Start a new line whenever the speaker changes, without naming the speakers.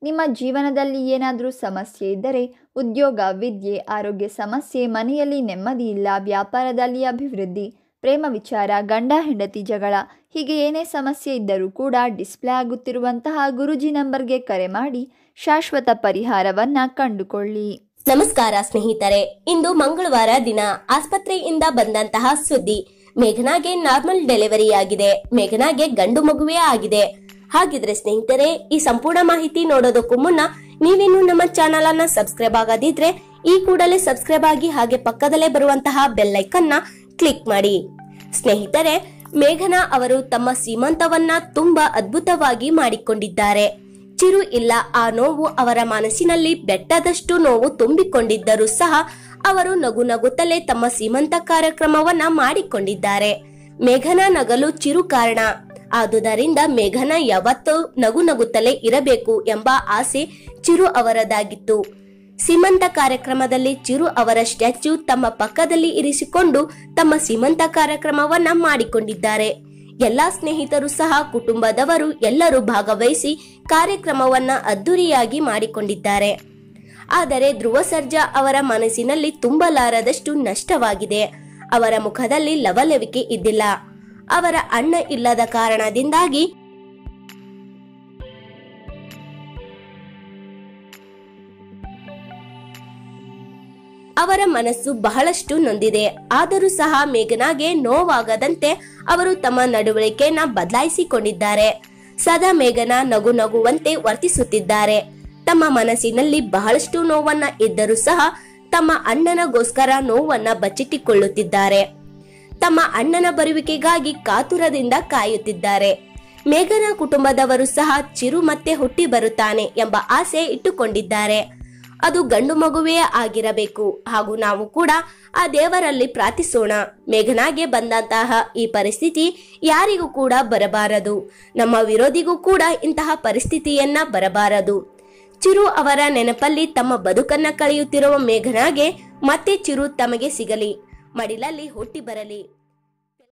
ನಿಮ್ಮ ಜೀವನದಲ್ಲಿ ಏನಾದರೂ ಸಮಸ್ಯೆ ಇದ್ದರೆ ಉದ್ಯೋಗ ವಿದ್ಯೆ ಆರೋಗ್ಯ ಸಮಸ್ಯೆ ಮನೆಯಲ್ಲಿ ನೆಮ್ಮದಿ ಇಲ್ಲ ವ್ಯಾಪಾರದಲ್ಲಿ ಅಭಿವೃದ್ಧಿ ಪ್ರೇಮ ವಿಚಾರ ಗಂಡ ಹೆಂಡತಿ ಜಗಳ ಹೀಗೆ ಏನೇ ಸಮಸ್ಯೆ ಇದ್ದರೂ ಕೂಡ ಡಿಸ್ಪ್ಲೇ ಆಗುತ್ತಿರುವಂತಹ ಗುರುಜಿ ನಂಬರ್ಗೆ ಕರೆ ಮಾಡಿ ಶಾಶ್ವತ ಪರಿಹಾರವನ್ನು ಕಂಡುಕೊಳ್ಳಿ
ನಮಸ್ಕಾರ ಸ್ನೇಹಿತರೆ ಇಂದು ಮಂಗಳವಾರ ದಿನ ಆಸ್ಪತ್ರೆಯಿಂದ ಬಂದಂತಹ ಸುದ್ದಿ ಮೇಘನಾಗೆ ನಾರ್ಮಲ್ ಡೆಲಿವರಿ ಆಗಿದೆ ಮೇಘನಾಗೆ ಗಂಡು ಮಗುವೇ ಆಗಿದೆ ಹಾಗಿದ್ರೆ ಸ್ನೇಹಿತರೆ ಈ ಸಂಪೂರ್ಣ ಮಾಹಿತಿ ನೋಡೋದಕ್ಕೂ ಮುನ್ನ ನೀವಿನ್ನು ನಮ್ಮ ಚಾನಲ್ ಅನ್ನ ಸಬ್ಸ್ಕ್ರೈಬ್ ಆಗದಿದ್ರೆ ಈ ಕೂಡಲೇ ಸಬ್ಸ್ಕ್ರೈಬ್ ಆಗಿ ಹಾಗೆ ಪಕ್ಕದಲ್ಲೇ ಬರುವಂತಹ ಬೆಲ್ ಐಕನ್ ನ ಕ್ಲಿಕ್ ಮಾಡಿ ಸ್ನೇಹಿತರೆ ಮೇಘನಾ ಅವರು ತಮ್ಮ ಸೀಮಂತವನ್ನ ತುಂಬಾ ಅದ್ಭುತವಾಗಿ ಮಾಡಿಕೊಂಡಿದ್ದಾರೆ ಚಿರು ಇಲ್ಲ ಆ ನೋವು ಅವರ ಮನಸ್ಸಿನಲ್ಲಿ ಬೆಟ್ಟದಷ್ಟು ನೋವು ತುಂಬಿಕೊಂಡಿದ್ದರೂ ಸಹ ಅವರು ನಗು ನಗುತ್ತಲೇ ತಮ್ಮ ಸೀಮಂತ ಕಾರ್ಯಕ್ರಮವನ್ನ ಮಾಡಿಕೊಂಡಿದ್ದಾರೆ ಮೇಘನಾ ನಗಲು ಚಿರು ಕಾರಣ ಆದುದರಿಂದ ಮೇಘನಾ ಯಾವತ್ತೂ ನಗು ನಗುತ್ತಲೇ ಇರಬೇಕು ಎಂಬ ಆಸೆ ಚಿರು ಅವರದಾಗಿತ್ತು ಸೀಮಂತ ಕಾರ್ಯಕ್ರಮದಲ್ಲಿ ಚಿರು ಅವರ ಸ್ಟ್ಯಾಚ್ಯೂ ತಮ್ಮ ಪಕ್ಕದಲ್ಲಿ ಇರಿಸಿಕೊಂಡು ತಮ್ಮ ಸೀಮಂತ ಕಾರ್ಯಕ್ರಮವನ್ನ ಮಾಡಿಕೊಂಡಿದ್ದಾರೆ ಎಲ್ಲಾ ಸ್ನೇಹಿತರು ಸಹ ಕುಟುಂಬದವರು ಎಲ್ಲರೂ ಭಾಗವಹಿಸಿ ಕಾರ್ಯಕ್ರಮವನ್ನ ಅದ್ದೂರಿಯಾಗಿ ಮಾಡಿಕೊಂಡಿದ್ದಾರೆ ಆದರೆ ಧ್ರುವ ಸರ್ಜಾ ಅವರ ಮನಸ್ಸಿನಲ್ಲಿ ತುಂಬಲಾರದಷ್ಟು ನಷ್ಟವಾಗಿದೆ ಅವರ ಮುಖದಲ್ಲಿ ಲವಲವಿಕೆ ಇದ್ದಿಲ್ಲ ಅವರ ಅಣ್ಣ ಇಲ್ಲದ ಕಾರಣದಿಂದಾಗಿ ಅವರ ಮನಸ್ಸು ಬಹಳಷ್ಟು ನೊಂದಿದೆ ಆದರೂ ಸಹ ಮೇಘನಾಗೆ ನೋವಾಗದಂತೆ ಅವರು ತಮ್ಮ ನಡವಳಿಕೆಯನ್ನ ಬದಲಾಯಿಸಿಕೊಂಡಿದ್ದಾರೆ ಸದಾ ಮೇಘನ ನಗು ನಗುವಂತೆ ವರ್ತಿಸುತ್ತಿದ್ದಾರೆ ತಮ್ಮ ಮನಸ್ಸಿನಲ್ಲಿ ಬಹಳಷ್ಟು ನೋವನ್ನ ಇದ್ದರೂ ಸಹ ತಮ್ಮ ಅಣ್ಣನಗೋಸ್ಕರ ನೋವನ್ನ ಬಚ್ಚಿಟ್ಟುಕೊಳ್ಳುತ್ತಿದ್ದಾರೆ ತಮ್ಮ ಅಣ್ಣನ ಬರುವಿಕೆಗಾಗಿ ಕಾತುರದಿಂದ ಕಾಯುತ್ತಿದ್ದಾರೆ ಮೇಘನ ಕುಟುಂಬದವರು ಸಹ ಚಿರು ಮತ್ತೆ ಹುಟ್ಟಿ ಬರುತ್ತಾನೆ ಎಂಬ ಆಸೆ ಇಟ್ಟುಕೊಂಡಿದ್ದಾರೆ ಅದು ಗಂಡು ಮಗುವೇ ಆಗಿರಬೇಕು ಹಾಗೂ ನಾವು ಕೂಡ ಆ ದೇವರಲ್ಲಿ ಪ್ರಾರ್ಥಿಸೋಣ ಮೇಘನಾಗೆ ಬಂದಂತಹ ಈ ಪರಿಸ್ಥಿತಿ ಯಾರಿಗೂ ಕೂಡ ಬರಬಾರದು ನಮ್ಮ ವಿರೋಧಿಗೂ ಕೂಡ ಇಂತಹ ಪರಿಸ್ಥಿತಿಯನ್ನ ಬರಬಾರದು ಚಿರು ಅವರ ನೆನಪಲ್ಲಿ ತಮ್ಮ ಬದುಕನ್ನ ಕಳೆಯುತ್ತಿರುವ ಮೇಘನಾಗೆ ಮತ್ತೆ ಚಿರು ತಮಗೆ ಸಿಗಲಿ ಮಡಿಲಲ್ಲಿ ಹುಟ್ಟಿ ಬರಲಿ